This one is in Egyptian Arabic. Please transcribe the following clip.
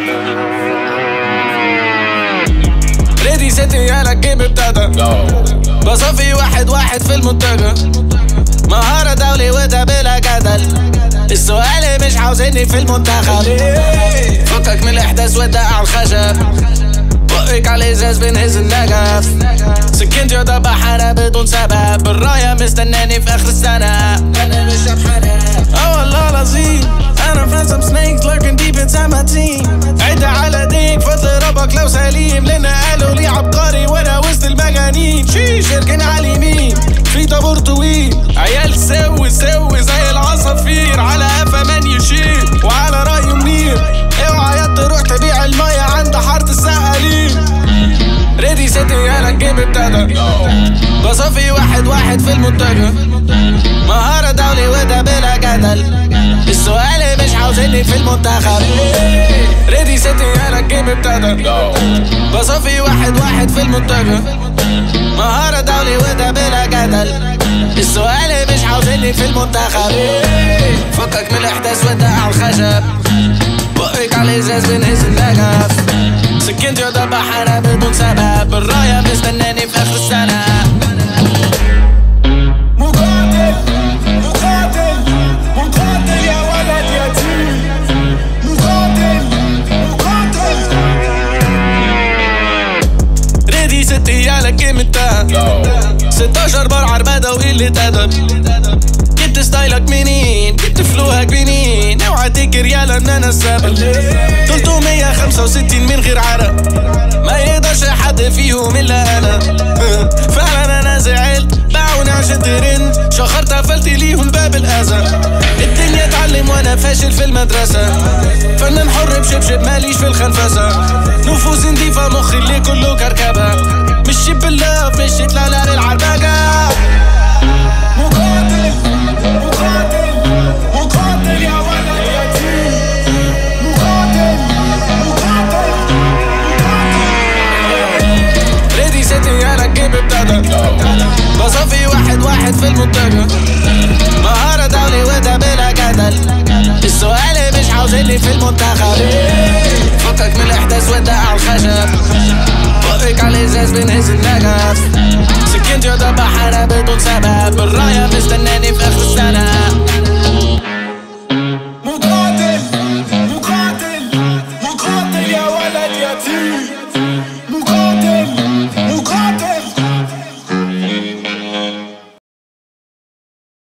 ريدي سيتي يالا الجيم ابتدى بصفي واحد واحد في المنتجى مهارة دولي وده بلا جدل السؤال مش عاوزيني في المنتخب فكك من الاحداث وده على الخشب بقك على الازاز بنهز النجف سكنتي وده حارة بدون سبب الراية مستناني في اخر السنة انا مش بحرق اه والله العظيم انا في some snakes lurking deep inside my team عد على ديك فضل ربك لو سليم لان قالوا لي عبقري وانا وسط المجانين شيش اركن على اليمين في طابور طويل عيال سوي سوي زي العصافير على قفا من يشيل وعلى رأي منير اوعى يا تروح تبيع المية عند حارة السقالين ريدي سيتي انا الجيم ابتدى بصفي واحد واحد في المنتجى مهارة دولي وده بلا جدل السؤال مش عاوزيني في المنتخب ريدي سيتي انا الجيم ابتدى بصفي واحد واحد في المنتجى مهارة دولي وده بلا جدل السؤال مش عاوزيني في المنتخب فكك من الاحداث وده على الخشب بقك على الازاز بنهز النجف سكنتي وده بحرة بدون سبب الراية مستناني في اخر السنة مقاتل مقاتل مقاتل يا ولد يتيم مقاتل مقاتل ريدي ست ايام الجيم انتهى 16 بار عربدة وقلة أدب جبت ستايلك منين جبت فلوهك منين اوعى تجر يالا ان انا السبب 365 من غير عرق ما يقدرش حد فيهم الا انا فعلا انا زعلت باعوني عشان ترند شخرت قفلت ليهم باب الاذى الدنيا اتعلم وانا فاشل في المدرسة فنان حر بشبشب ماليش في الخنفسة نفوس نضيفة مخي اللي كله كركبة مشي باللاف مشيت لا لا للعربجة مقاتل مقاتل مقاتل يا ولد يتيم مقاتل مقاتل ريدي سيتي انا الجيم ابتدى بصفي واحد واحد في المنتجى مهارة دولي وده بلا جدل السؤال مش عاوزيني في المنتخب فكك من الاحداث وده على الخشب بقك على الازاز بنهز النجف سكنتي وده